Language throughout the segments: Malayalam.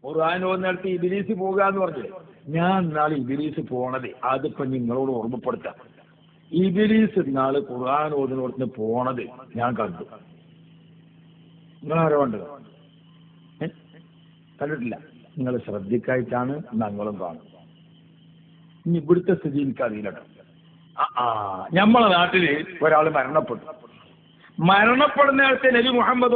ഖുർആൻ ഓന്നിടത്ത് ഇബിലീസ് പോകുക എന്ന് പറഞ്ഞില്ലേ ഞാൻ നാളെ ഇബിലീസ് പോണത് അതിപ്പോ നിങ്ങളോട് ഓർമ്മപ്പെടുത്താം ഇബിലീസ് നാള് ഖുർആൻ ഓതിനോടത്തിന് പോണത് ഞാൻ കണ്ടു നിങ്ങളാരോ കണ്ടത് ഏ? കണ്ടിട്ടില്ല നിങ്ങൾ ശ്രദ്ധിക്കായിട്ടാണ് ഞങ്ങളും കാണും ഇനി ഇവിടുത്തെ സ്ഥിതി എനിക്കറിയില്ല കേട്ടോ ആ, ആ നമ്മളെ നാട്ടില് ഒരാൾ മരണപ്പെട്ടു മരണപ്പെടുന്നിടത്ത് നബി മുഹമ്മദ്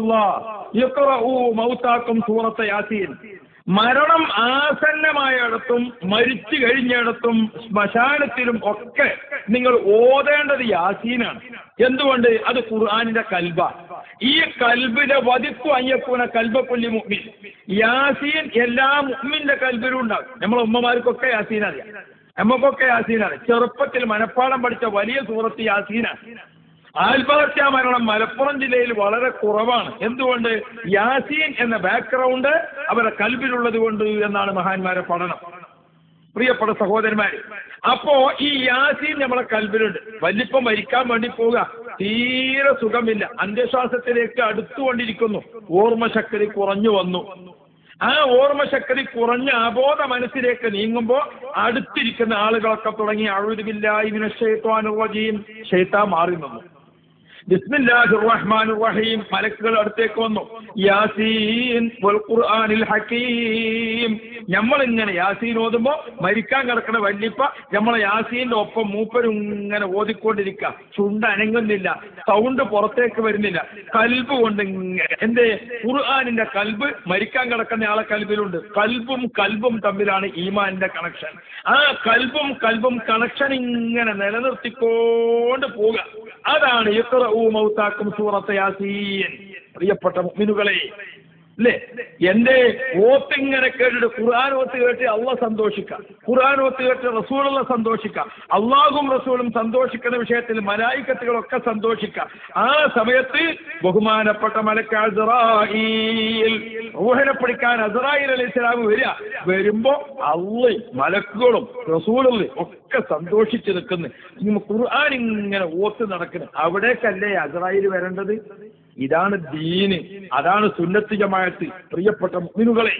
മൗത്താക്കും സൂറത്തെ യാസീൻ മരണം ആസന്നമായിടത്തും മരിച്ചു കഴിഞ്ഞിടത്തും ശ്മശാനത്തിലും ഒക്കെ നിങ്ങൾ ഓതേണ്ടത് യാസീനാണ് എന്തുകൊണ്ട് അത് ഖുർആാനിന്റെ കൽബ ഈ കൽബിന്റെ വതിപ്പ് അയ്യപ്പൂന കൽബക്കൊല്ലി മുഅ്മിൻ യാസീൻ എല്ലാ മുഅ്മിന്റെ കൽബിലും ഉണ്ടാകും നമ്മളെ ഉമ്മമാർക്കൊക്കെ യാസീൻ അറിയാം നമുക്കൊക്കെ യാസീനാണ് ചെറുപ്പത്തിൽ മനപ്പാടം പഠിച്ച വലിയ സൂറത്ത് യാസീനാണ് ആത്മഹത്യാ മരണം മലപ്പുറം ജില്ലയിൽ വളരെ കുറവാണ് എന്തുകൊണ്ട് യാസീൻ എന്ന ബാക്ക്ഗ്രൗണ്ട് അവരുടെ കൽബിലുള്ളത് കൊണ്ട് എന്നാണ് മഹാന്മാരെ പഠനം പ്രിയപ്പെട്ട സഹോദരന്മാര് അപ്പോ ഈ യാസീൻ നമ്മളെ കൽബിലുണ്ട് വല്ലിപ്പം മരിക്കാൻ വേണ്ടി പോവുക തീരെ സുഖമില്ല അന്ത്യശ്വാസത്തിലേക്ക് അടുത്തുകൊണ്ടിരിക്കുന്നു ഓർമ്മശക്തി കുറഞ്ഞു വന്നു ആ ഓർമ്മശക്തി കുറഞ്ഞ അബോധ മനസ്സിലേക്ക് നീങ്ങുമ്പോൾ അടുത്തിരിക്കുന്ന ആളുകളൊക്കെ തുടങ്ങി അഴുതുമില്ലായ്മിനെ ഷെയ്ത്താനുറജീം ഷെയ്ത്താൻ മാറി നിന്നു ബിസ്മില്ലാഹി റഹ്മാൻ റഹീം മലക്കുകൾ അടുത്തേക്ക് വന്നു യാസീൻ വൽ ഖുർആനിൽ ഹക്കീം നമ്മൾ ഇങ്ങനെ യാസീൻ ഓതുമ്പോ മരിക്കാൻ കിടക്കുന്ന വല്യപ്പ നമ്മളെ യാസീന്റെ ഒപ്പം മൂപ്പരും ഇങ്ങനെ ഓതിക്കൊണ്ടിരിക്കുക ചുണ്ട് അനങ്ങുന്നില്ല സൗണ്ട് പുറത്തേക്ക് വരുന്നില്ല കൽബ് കൊണ്ട് ഇങ്ങനെ എന്തേ ഖുർആനിന്റെ കൽബ് മരിക്കാൻ കിടക്കുന്ന ആളെ കൽബിലുണ്ട് കൽബും കൽബും തമ്മിലാണ് ഈമാനിന്റെ കണക്ഷൻ ആ കൽബും കൽബും കണക്ഷൻ ഇങ്ങനെ നിലനിർത്തിക്കൊണ്ട് പോവുക അതാണ് ഇഖ്റഊ മൗതാക്കും സൂറത്ത് യാസീൻ പ്രിയപ്പെട്ട മുഅ്മിനുകളെ അല്ലേ എന്റെ ഓത്തിങ്ങനെ കേട്ടിട്ട് ഖുർആൻ ഓത്ത് കേട്ട് അള്ള സന്തോഷിക്കാം ഖുർആൻ ഓത്ത് കേട്ട് റസൂലുള്ള സന്തോഷിക്കാം അള്ളാഹും റസൂലും സന്തോഷിക്കുന്ന വിഷയത്തിൽ മലായിക്കത്തുകളൊക്കെ സന്തോഷിക്കാം ആ സമയത്ത് ബഹുമാനപ്പെട്ട മലക്കാൽ റൂഹിനെ പിടിക്കാൻ അസറായിൽ അലൈഹി സ്വലാം വരിക വരുമ്പോ അള്ളി മലക്കുകളും റസൂലും ഒക്കെ സന്തോഷിച്ച് നിൽക്കുന്നു ഇനി ഖുർആൻ ഇങ്ങനെ ഓത്ത് നടക്കുന്നു അവിടേക്കല്ലേ അസറായിൽ വരേണ്ടത് ഇതാണ് ദീന് അതാണ് സുന്നത്ത് ജമാഅത്ത് പ്രിയപ്പെട്ട മുഅ്മിനുകളെ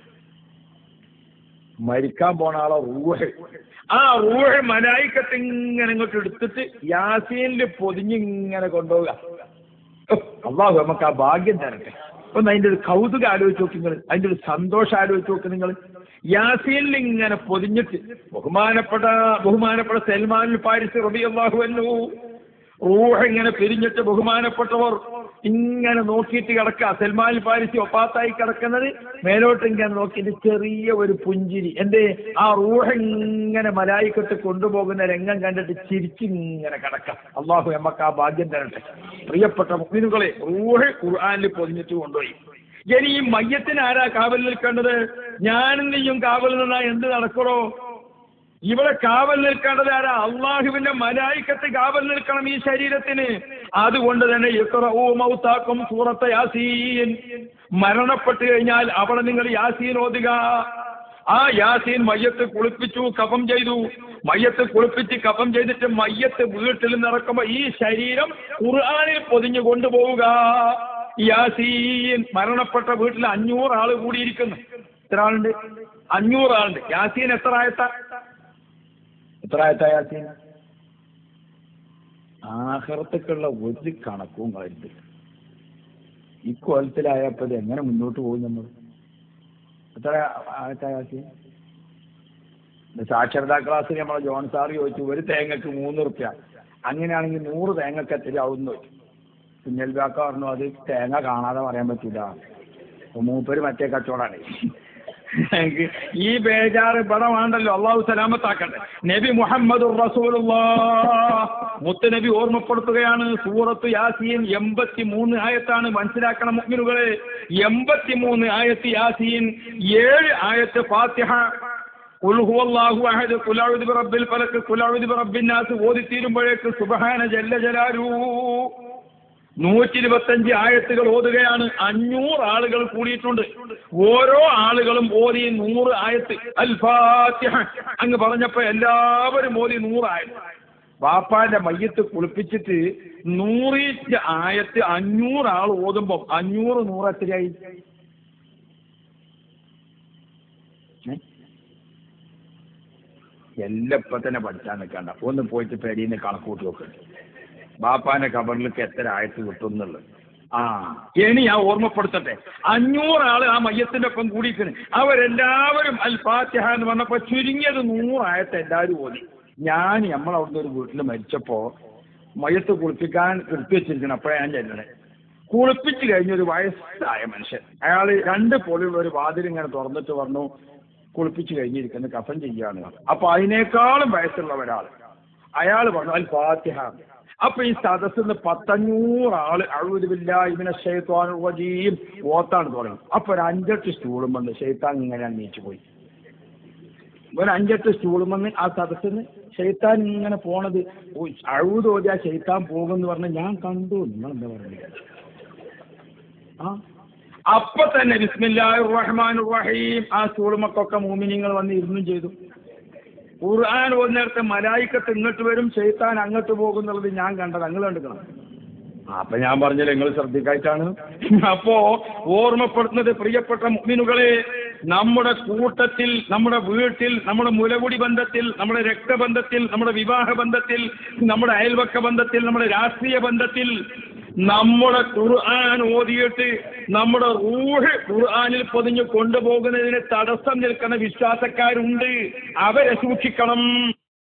മരിക്കാൻ പോണ ആളെ റൂഹ് ആ റൂഹ് മലായിക്കത്ത് ഇങ്ങനെ ഇങ്ങോട്ട് എടുത്തിട്ട് യാസീനിൽ പൊതിഞ്ഞിങ്ങനെ കൊണ്ടുപോവുക അള്ളാഹു നമുക്ക് ആ ഭാഗ്യം തരട്ടെ ഒന്ന് അതിന്റെ ഒരു കൗതുകം ആലോചിച്ച് നോക്കി നിങ്ങൾ അതിന്റെ ഒരു സന്തോഷം ആലോചിച്ച് നോക്ക് നിങ്ങൾ യാസീനിൽ ഇങ്ങനെ പൊതിഞ്ഞിട്ട് ബഹുമാനപ്പെട്ട ബഹുമാനപ്പെട്ട സൽമാൻ പാരിസ് റബി അള്ളാഹു അല്ലു റൂഹ് ഇങ്ങനെ പിരിഞ്ഞിട്ട് ബഹുമാനപ്പെട്ടവർ ഇങ്ങനെ നോക്കിയിട്ട് കിടക്കുക സൽമാൻ പാരിസി ഒപ്പാത്തായി കിടക്കുന്നത് മേലോട്ട് ഇങ്ങനെ നോക്കിയിട്ട് ചെറിയ ഒരു പുഞ്ചിരി എന്തേ ആ റൂഹ് ഇങ്ങനെ മലായിക്കത്ത് കൊണ്ടുപോകുന്ന രംഗം കണ്ടിട്ട് ചിരിച്ചിങ്ങനെ കിടക്കാം അള്ളാഹു എമ്മക്ക് ആ ഭാഗ്യം തരട്ടെ പ്രിയപ്പെട്ട മുഗ്മിനുകളെ റൂഹ് ഖുർആാനിൽ പൊതിഞ്ഞിട്ട് കൊണ്ടുപോയി ഇനി ഈ മയ്യത്തിന് ആരാ കാവൽ നിൽക്കേണ്ടത് ഞാനും നീയും കാവൽ നിന്നാ എന്ത് നടക്കണോ ഇവിടെ കാവൽ നിൽക്കേണ്ടത് ആരാ അള്ളാഹുവിന്റെ മലായിക്കത്ത് കാവൽ നിൽക്കണം ഈ ശരീരത്തിന് അതുകൊണ്ട് തന്നെ ഇഖ്റഊ മൗതാക്കും സൂറത്തെ യാസീൻ മരണപ്പെട്ടു കഴിഞ്ഞാൽ അവിടെ നിങ്ങൾ യാസീൻ ഓതുക ആ യാസീൻ മയ്യത്ത് കുളിപ്പിച്ചു കഫം ചെയ്തു മയ്യത്ത് കുളിപ്പിച്ച് കഫം ചെയ്തിട്ട് മയ്യത്ത് വീട്ടിൽ നിറക്കുമ്പോ ഈ ശരീരം ഖുർആാനിൽ പൊതിഞ്ഞു കൊണ്ടുപോവുക യാസീൻ മരണപ്പെട്ട വീട്ടിൽ അഞ്ഞൂറ് ആള് കൂടിയിരിക്കുന്നു എത്ര ആളുണ്ട് അഞ്ഞൂറ് ആളുണ്ട് യാസീൻ എത്ര ആയത്ത എത്ര ആയത്ത യാസീൻ ആഹ്റത്തേക്കുള്ള ഒരു കണക്കും കളരുത് ഇക്കൊലത്തിലായപ്പോൾ ഇത് എങ്ങനെ മുന്നോട്ട് പോകും നമ്മൾ എത്ര ആയത്ത യാസീൻ സാക്ഷരതാ ക്ലാസ്സിൽ നമ്മളെ ജോൺ സാർ ചോദിച്ചു ഒരു തേങ്ങക്ക് മൂന്ന് റുപ്യ അങ്ങനെയാണെങ്കിൽ നൂറ് തേങ്ങക്ക് എത്രയാവും ചോദിച്ചു കുഞ്ഞൽബാക്ക പറഞ്ഞു അത് തേങ്ങ കാണാതെ പറയാൻ പറ്റില്ല അപ്പൊ മൂപ്പര് മറ്റേ കച്ചവടാണ് ഞങ്ങക്ക് ഈ ബേജാറ് ഇവിടെ വേണ്ടല്ലോ അള്ളാഹു സലാമത്താക്കട്ടെ നബി മുഹമ്മദ് മുത്ത് നബി ഓർമ്മപ്പെടുത്തുകയാണ് സൂറത്ത് യാസീൻ എൺപത്തി മൂന്ന് ആയത്താണ് മനസ്സിലാക്കണം മുഗ്മിനുകളെ എൺപത്തി മൂന്ന് ആയത്ത് യാസീൻ ഏഴ് ആയത്ത് ഫാത്തിഹ ഖുൽ ഹുവല്ലാഹു അഹദ് ഖുൽ അഊദു ബിറബ്ബിൽ ഫലക് ഖുൽ അഊദു ബിറബ്ബിൻ നാസ് ഓതി തീരുമ്പോഴേക്ക് സുബ്ഹാന ജല്ല ജലാലു നൂറ്റി ഇരുപത്തഞ്ച് ആയത്തുകൾ ഓതുകയാണ് അഞ്ഞൂറ് ആളുകൾ കൂടിയിട്ടുണ്ട് ഓരോ ആളുകളും ഓതി നൂറ് ആയത്ത് അൽ ഫാത്തിഹ അങ്ങ് പറഞ്ഞപ്പോ എല്ലാവരും ഓതി നൂറ് ആയത്ത് വാപ്പാന്റെ മയ്യത്ത് കുളിപ്പിച്ചിട്ട് നൂറിച്ച് ആയത്ത് അഞ്ഞൂറ് ആൾ ഓതുമ്പോ അഞ്ഞൂറ് നൂറ് എത്രയായി എല്ലാം ഇപ്പൊ തന്നെ പഠിച്ചാൽ നിൽക്കണ്ട ഒന്ന് പോയിട്ട് പെരീന്ന് കണക്കൂട്ടി നോക്കുന്നുണ്ട് ബാപ്പാന്റെ കബറിലേക്ക് എത്ര ആയത്ത് കിട്ടും എന്നുള്ളത് ആ ഇനി ഞാൻ ഓർമ്മപ്പെടുത്തട്ടെ അഞ്ഞൂറ് ആള് ആ മയ്യത്തിന്റെ ഒപ്പം കൂടിയിരിക്കുന്നു അവരെല്ലാവരും അൽ ഫാത്തിഹ എന്ന് പറഞ്ഞപ്പോ ചുരുങ്ങിയത് നൂറായത്ത് എല്ലാവരും ഓതി ഞാൻ നമ്മളവിടുന്ന് ഒരു വീട്ടിൽ മരിച്ചപ്പോ മയ്യത്ത് കുളിപ്പിക്കാൻ എടുത്തു വെച്ചിരിക്കണം അപ്പോഴാണ് ഞാൻ ചെല്ലണേ കുളിപ്പിച്ച് കഴിഞ്ഞ ഒരു വയസ്സായ മനുഷ്യൻ അയാൾ രണ്ട് പൊളിയുള്ള ഒരു വാതിൽ ഇങ്ങനെ തുറന്നിട്ട് പറഞ്ഞു കുളിപ്പിച്ച് കഴിഞ്ഞിരിക്കുന്ന കഫൻ ചെയ്യാണ് അപ്പൊ അതിനേക്കാളും വയസ്സുള്ള ഒരാൾ അയാൾ പറഞ്ഞു അൽ ഫാത്തിഹ അപ്പൊ ഈ സദസ്സിന്ന് പത്തഞ്ഞൂറ് ആള് അഴുവില്ല ഇവനെ ഷെയ്ത്താൻ വജീം ഓത്താണ് തുടങ്ങി അപ്പൊ ഒരു അഞ്ചെട്ട് സ്റ്റൂളും വന്ന് ഷെയ്ത്താൻ ഇങ്ങനെ നീച്ചു പോയി ഒരു അഞ്ചെട്ട് സ്റ്റൂളും വന്ന് ആ സദസ്സിന്ന് ഷെയ്ത്താൻ ഇങ്ങനെ പോണത് അഴുത് ഓതി ആ ഷെയ്ത്താൻ പോകുമെന്ന് പറഞ്ഞ് ഞാൻ കണ്ടു നിങ്ങൾ എന്താ പറയുന്നത് ആ അപ്പൊ തന്നെ ബിസ്മില്ലാഹിർ റഹ്മാനിർ റഹീം ആ സ്റ്റൂളുമൊക്കെ മൂമിനിങ്ങൾ വന്ന് ഇരുന്നും ചെയ്തു ഖുർആൻ ഒരു നേരത്തെ മലായിക്കത്ത് ഇങ്ങോട്ട് വരും ഷെയ്ത്താൻ അങ്ങോട്ട് പോകുന്നുള്ളത് ഞാൻ കണ്ടത് നിങ്ങൾ കണ്ടിക്കണം അപ്പൊ ഞാൻ പറഞ്ഞത് നിങ്ങൾ ശ്രദ്ധിക്കായിട്ടാണ് അപ്പോ ഓർമ്മപ്പെടുത്തുന്നത് പ്രിയപ്പെട്ട മുഅ്മിനുകളെ നമ്മുടെ കൂട്ടത്തിൽ നമ്മുടെ വീട്ടിൽ നമ്മുടെ മുലകുടി ബന്ധത്തിൽ നമ്മുടെ രക്തബന്ധത്തിൽ നമ്മുടെ വിവാഹ ബന്ധത്തിൽ നമ്മുടെ അയൽവക്ക ബന്ധത്തിൽ നമ്മുടെ രാഷ്ട്രീയ ബന്ധത്തിൽ നമ്മുടെ ഖുർആൻ ഓതിയിട്ട് നമ്മുടെ റൂഹ് ഖുർആനിൽ പൊതിഞ്ഞ് കൊണ്ടുപോകുന്നതിന് തടസ്സം നിൽക്കുന്ന വിശ്വാസക്കാരുണ്ട് അവരെ സൂക്ഷിക്കണം